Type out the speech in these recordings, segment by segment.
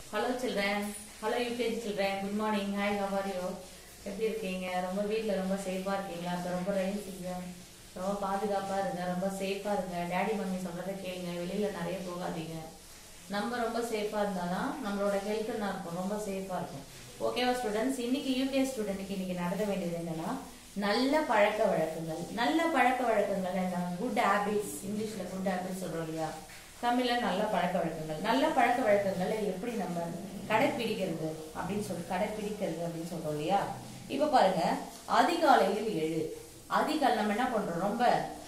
hello children hello UKG children good morning hi how are you எப்படி இருக்கீங்க ரொம்ப வீட்டில் ரொம்ப சேஃபாக இருக்கீங்களா இப்போ ரொம்ப ரெயின் சீசன் ரொம்ப பாதுகாப்பாக இருங்க ரொம்ப சேஃபாக இருங்க டேடி மம்மி சொல்கிறத கேளுங்க வெளியில் நிறைய போகாதீங்க நம்ம ரொம்ப சேஃபாக இருந்தால் தான் நம்மளோட ஹெல்த் நல்லா இருக்கும் ரொம்ப சேஃபாக இருக்கும் ஓகேவா ஸ்டூடெண்ட்ஸ் இன்னைக்கு யூகே ஸ்டூடெண்ட்டுக்கு இன்னைக்கு நடக்க வேண்டியது என்னன்னா நல்ல பழக்க வழக்கங்கள் நல்ல பழக்க வழக்கங்கள் என்ன குட் ஹேபிட்ஸ் இங்கிலீஷ்ல குட் ஹேபிட்ஸ் சொல்றோம் இல்லையா தமிழ்ல நல்ல பழக்க வழக்கங்கள் நல்ல பழக்க வழக்கங்களை எப்படி நம்ம கடைப்பிடிக்கிறது அப்படின்னு சொல்லி கடைப்பிடிக்கிறது அப்படின்னு சொல்றோம் இல்லையா இப்ப பாருங்க அதிகாலையில் எழு அதிகாலை நம்ம என்ன பண்றோம் ரொம்ப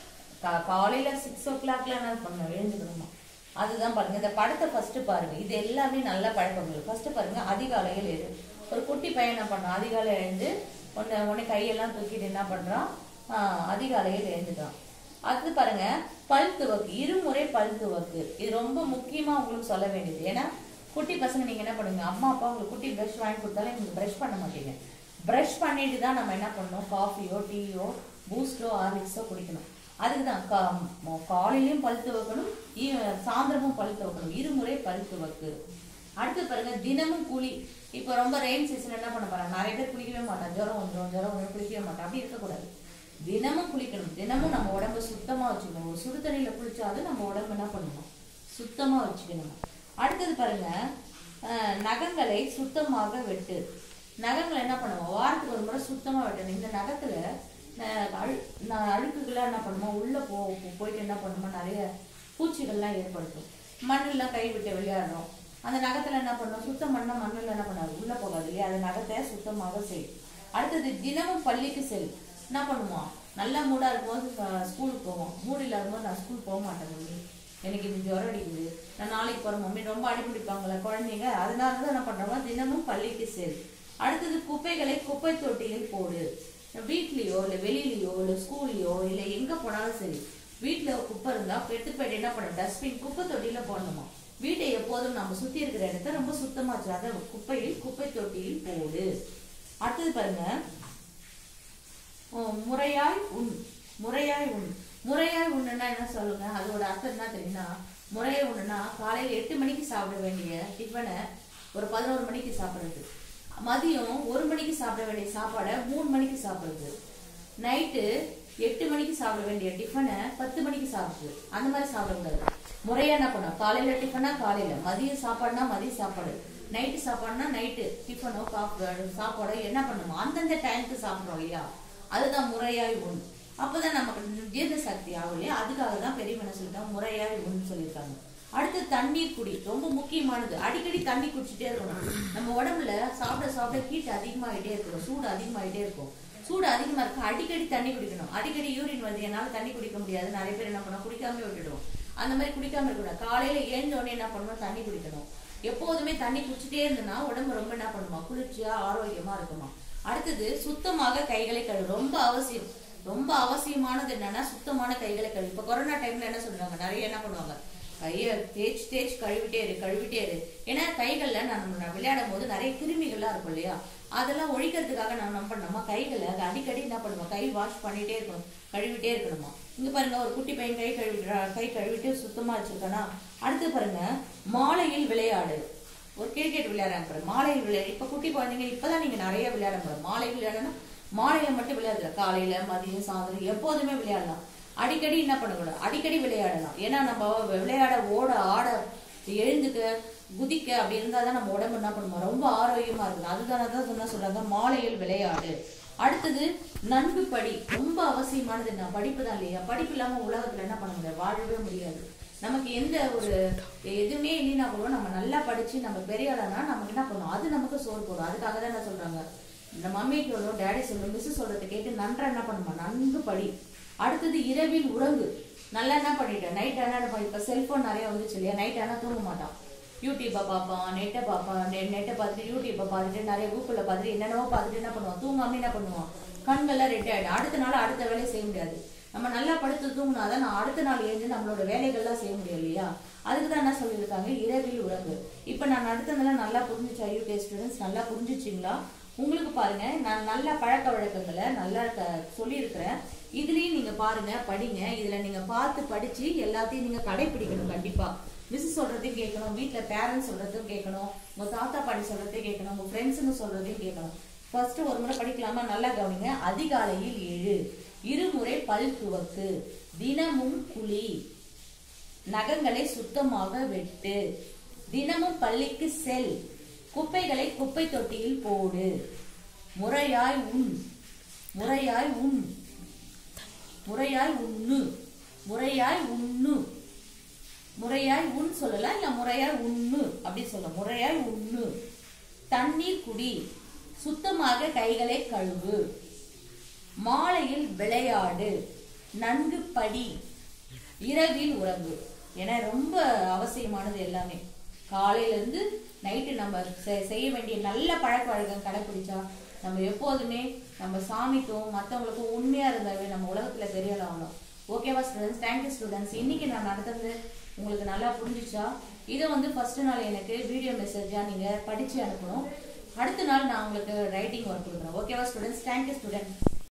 கா- காலையில சிக்ஸ் ஓ கிளாக்ல என்ன பண்ணணும் எழுந்துக்கணுமா அதுதான் பாருங்க இந்த படத்தை ஃபர்ஸ்ட் பாருங்க இது எல்லாமே நல்ல பழக்கங்கள் ஃபர்ஸ்ட் பாருங்க அதிகாலையில் எழு ஒரு குட்டி பையன் என்ன பண்றான் அதிகாலை எழுந்து உன்னை உன்னை கையெல்லாம் தூக்கிட்டு என்ன பண்றான் ஆஹ் அதிகாலையில் எழுந்துட்டான் அடுத்து பாருங்க பல் துவக்கு இருமுறை பல் துவக்கு இது ரொம்ப முக்கியமா உங்களுக்கு சொல்ல வேண்டியது ஏன்னா குட்டி பசங்க நீங்க என்ன பண்ணுங்க அம்மா அப்பா உங்களுக்கு குட்டி ப்ரஷ் வாங்கி கொடுத்தாலும் நீங்க ப்ரஷ் பண்ண மாட்டீங்க ப்ரஷ் பண்ணிட்டு தான் நம்ம என்ன பண்ணணும் காஃபியோ டீயோ பூஸ்டோ ஹார்லிக்ஸோ குடிக்கணும் அதுக்கு தான் கா ம- காலையிலயும் பல் துவக்கணும் ஈ- சாயந்தரமும் பல் துவக்கணும் இருமுறை பல் துவக்கு அடுத்து பாருங்க தினமும் குளி இப்போ ரொம்ப ரெயின் சீசன் என்ன பண்ண போறாங்க நிறைய பேர் குளிக்கவே மாட்டாங்க ஜுரம் வந்துடும் ஜுரம் வந்துடும் குளிக்கவே மாட்டாங்க அப்படி இருக்கக்கூடாது தினமும் குளிக்கணும் தினமும் நம்ம உடம்ப சுத்தமா வச்சுக்கணும் ஒரு சுடு தண்ணியில குளிச்சாலும் நம்ம உடம்பு என்ன பண்ணணும் சுத்தமா வச்சுக்கணும் அடுத்தது பாருங்க அஹ், நகங்களை சுத்தமாக வெட்டு நகங்களை என்ன பண்ணுவோம் வாரத்துக்கு ஒரு முறை சுத்தமா வெட்டணும் இந்த நகத்துல அஹ், அழு- ந- அழுக்குகள்லாம் என்ன பண்ணுமோ உள்ள போ போ- போயிட்டு என்ன பண்ணுமோ நிறைய பூச்சிகள்லாம் ஏற்படுத்தும் மண்ணுலாம் கை விட்டு விளையாடுறோம் அந்த நகத்துல என்ன பண்ணணும் சுத்தம் பண்ணா மண்ணுல என்ன பண்ணாது உள்ள போகாது இல்லையா அந்த நகத்தை சுத்தமாக செய் அடுத்தது தினமும் பள்ளிக்கு செல் என்ன பண்ணுவோம் நல்லா மூடா இருக்கும்போது ஸ்கூ- ஸ்கூலுக்கு போவோம் மூடு இல்லாத போது நான் ஸ்கூல் போக மாட்டேன் மம்மி எனக்கு இது ஜுரம் அடிக்குது நான் நாளைக்கு போறேன் மம்மி ரொம்ப அடிப்பிடிப்பாங்களே குழந்தைங்க அதனால தான் என்ன பண்றோம் தினமும் பள்ளிக்கு செல் அடுத்தது குப்பைகளை குப்பை தொட்டியில் போடு வீட்லயோ இல்ல வெளியிலயோ இல்ல ஸ்கூல்லயோ இல்ல எங்க போனாலும் சரி வீட்ல குப்பை இருந்தா பெட்டு போயிட்டு என்ன பண்ண டஸ்ட்பின் குப்பை தொட்டியில போடணுமா வீட்டை எப்போதும் நம்ம சுத்தி இருக்கிற இடத்த ரொம்ப சுத்தமா வச்சு அதை குப்பையில் குப்பை தொட்டியில் போடு அடுத்தது பாருங்க ஓ, முறையாய் உண் முறையாய் உண் முறையாய் உண்ணுன்னா என்ன சொல்லுங்க அதோட அர்த்தம் என்ன தெரியுமா முறையாய் உண்ணுனா காலையில எட்டு மணிக்கு சாப்பிட வேண்டிய டிஃபனை ஒரு பதினோரு மணிக்கு சாப்பிடுறது மதியம் ஒரு மணிக்கு சாப்பிட வேண்டிய சாப்பாடை மூணு மணிக்கு சாப்பிடுறது நைட்டு எட்டு மணிக்கு சாப்பிட வேண்டிய டிஃபனை பத்து மணிக்கு சாப்பிடுறது அந்த மாதிரி சாப்பிடக்கூடாது முறையா என்ன பண்ணும் காலையில டிஃபனா காலையில மதியம் சாப்பாடுனா மதிய சாப்பாடு நைட்டு சாப்பாடுனா நைட்டு டிஃபனோ காஃபி சாப்பாடோ என்ன பண்ணுமோ அந்தந்த டைமுக்கு சாப்பிடுறோம் இல்லையா அதுதான் முறையாய் உண் அப்பதான் நமக்கு ஜீரண சக்தி ஆகும் இல்லையா அதுக்காக தான் பெரியவனை சொல்லிட்டாங்க முறையாய் உண் சொல்லியிருக்காங்க அடுத்து தண்ணீர் குடி ரொம்ப முக்கியமானது அடிக்கடி தண்ணி குடிச்சிட்டே இருக்கணும் நம்ம உடம்புல சாப்பிட சாப்பிட ஹீட் அதிகமாயிட்டே இருக்கும் சூடு அதிகமாயிட்டே இருக்கும் சூடு அதிகமா இருக்கு அடிக்கடி தண்ணி குடிக்கணும் அடிக்கடி யூரின் வருது என்னால தண்ணி குடிக்க முடியாது நிறைய பேர் என்ன பண்ணுவோம் குடிக்காம விட்டுடுவோம் அந்த மாதிரி குடிக்காம இருக்கக்கூடாது காலையில எழுந்த உடனே என்ன பண்ணணும் தண்ணி குடிக்கணும் எப்போதுமே தண்ணி குடிச்சிட்டே இருந்தனா உடம்பு ரொம்ப என்ன பண்ணுமா குளிர்ச்சியா ஆரோக்கியமா இருக்குமா அடுத்தது சுத்தமாக கைகளை கழுவு ரொம்ப அவசியம் ரொம்ப அவசியமானது என்னன்னா சுத்தமான கைகளை கழுவு இப்ப கொரோனா டைம்ல என்ன சொல்றாங்க நிறைய என்ன பண்ணுவாங்க கையை தேய்ச்சி தேய்ச்சி கழுவிட்டே இரு கழுவிட்டே இரு ஏன்னா கைகள்ல நான் நம்ம விளையாடும் போது நிறைய கிருமிகள்லாம் இருக்கும் இல்லையா அதெல்லாம் ஒழிக்கிறதுக்காக நான் என்ன பண்ணோமா கைகளை அடிக்கடி என்ன பண்ணுவோம் கை வாஷ் பண்ணிட்டே இருக்கணும் கழுவிட்டே இருக்கணுமா இங்க பாருங்க ஒரு குட்டி பையன் கை கழுவிடுறா கை கழுவிட்டு சுத்தமா வச்சிருக்கானா அடுத்து பாருங்க மாலையில் விளையாடு ஒரு கிரிக்கெட் விளையாடுறாங்க பாருங்க மாலையில் விளையாடு இப்ப குட்டி குழந்தைங்க இப்பதான் நீங்க நிறைய விளையாட போறோம் மாலை விளையாடணும் மாலையில மட்டும் விளையாடுற காலையில மதியம் சாயந்தரம் எப்போதுமே விளையாடலாம் அடிக்கடி என்ன பண்ணக்கூடாது அடிக்கடி விளையாடலாம் ஏன்னா நம்ம விளையாட ஓட ஆட எழுந்துக்க குதிக்க அப்படி இருந்தா தான் நம்ம உடம்பு என்ன பண்ணுவோம் ரொம்ப ஆரோக்கியமா இருக்குது அதுதானே தான் சொன்ன சொல்றாங்க மாலையில் விளையாடு அடுத்தது நன்கு படி ரொம்ப அவசியமானது என்ன படிப்பு தான் இல்லையா படிப்பு இல்லாம உலகத்துல என்ன பண்ண முடியாது வாழவே முடியாது நமக்கு எந்த ஒரு எதுவுமே இல்லைன்னா கூட நம்ம நல்லா படிச்சு நம்ம பெரிய ஆளானா நமக்கு என்ன பண்ணும் அது நமக்கு சோறு போடும் அதுக்காக தான் என்ன சொல்றாங்க இந்த மம்மி சொல்லும் டேடி சொல்லும் மிஸ் சொல்றதை கேட்டு நன்றா என்ன பண்ணுமா நன்கு படி அடுத்தது இரவில் உறங்கு நல்லா என்ன பண்ணிட்டேன் நைட் என்ன பண்ண இப்ப செல்போன் நிறைய வந்துச்சு இல்லையா நைட் ஆனா தூங்க மாட்டான் யூடியூப்பை பார்ப்பான் நெட்டை பார்ப்பான் நெ- நெட்டை பார்த்துட்டு யூடியூப்பை பார்த்துட்டு நிறைய கூகுளில் பார்த்துட்டு என்னென்னவோ பார்த்துட்டு என்ன பண்ணுவான் தூங்காம என்ன பண்ணுவான் கண்கள்லாம் ரெட் ஆயிடும் அடுத்த நாள் அடுத்த வேலையை செய்ய முடியாது நம்ம நல்லா படுத்து தூங்கினாதான் நான் அடுத்த நாள் எழுந்து நம்மளோட வேலைகள்லாம் செய்ய முடியும் இல்லையா அதுக்கு தான் என்ன சொல்லியிருக்காங்க இரவில் உறங்கு இப்போ நான் நடத்துனதெல்லாம் நல்லா புரிஞ்சுச்சா யூகே ஸ்டூடெண்ட்ஸ் நல்லா புரிஞ்சுச்சிங்களா உங்களுக்கு பாருங்க நான் நல்ல பழக்க வழக்கங்களை நல்லா க- சொல்லியிருக்கிறேன் இதுலயும் நீங்க பாருங்க படிங்க இதுல நீங்க பார்த்து படிச்சு எல்லாத்தையும் நீங்க கடைபிடிக்கணும் கண்டிப்பா மிஸ் சொல்றதையும் கேட்கணும் வீட்டில் பேரண்ட்ஸ் சொல்றதும் கேட்கணும் உங்க தாத்தா பாட்டி சொல்றதையும் கேட்கணும் உங்க ஃப்ரெண்ட்ஸுங்க சொல்றதையும் கேட்கணும் ஃபர்ஸ்ட் ஒரு முறை படிக்கலாமா நல்லா கவனிங்க அதிகாலையில் ஏழு இருமுறை பல் துவக்கு தினமும் குளி நகங்களை சுத்தமாக வெட்டு தினமும் பள்ளிக்கு செல் குப்பைகளை குப்பை தொட்டியில் போடு முறையாய் உண் முறையாய் உண் முறையாய் உண்ணு முறையாய் உண்ணு முறையாய் உண் சொல்லலாம் இல்ல முறையாய் உண்ணு அப்படி சொல்ல முறையாய் உண்ணு தண்ணீர் குடி சுத்தமாக கைகளை கழுவு மாலையில் விளையாடு நன்கு படி இரவில் உறங்கு என ரொம்ப அவசியமானது எல்லாமே காலையில இருந்து நைட்டு நம்ம செ- செய்ய வேண்டிய நல்ல பழக்க வழக்கம் கடைப்பிடிச்சா நம்ம எப்போதுமே நம்ம சாமிக்கும் மற்றவங்களுக்கும் உண்மையா இருந்தாவே நம்ம உலகத்துல பெரிய ஆள் ஆகணும் ஓகேவா ஸ்டூடெண்ட்ஸ் தேங்க்யூ ஸ்டூடெண்ட்ஸ் இன்னைக்கு நான் நடத்துறது உங்களுக்கு நல்லா புரிஞ்சுச்சா இதை வந்து ஃபர்ஸ்ட் நாள் எனக்கு வீடியோ மெசேஜா நீங்க படிச்சு அனுப்பணும் அடுத்த நாள் நான் உங்களுக்கு ரைட்டிங் ஒர்க் கொடுக்குறேன் ஓகேவா ஸ்டூடெண்ட்ஸ் தேங்க்யூ ஸ்டூடெண்ட்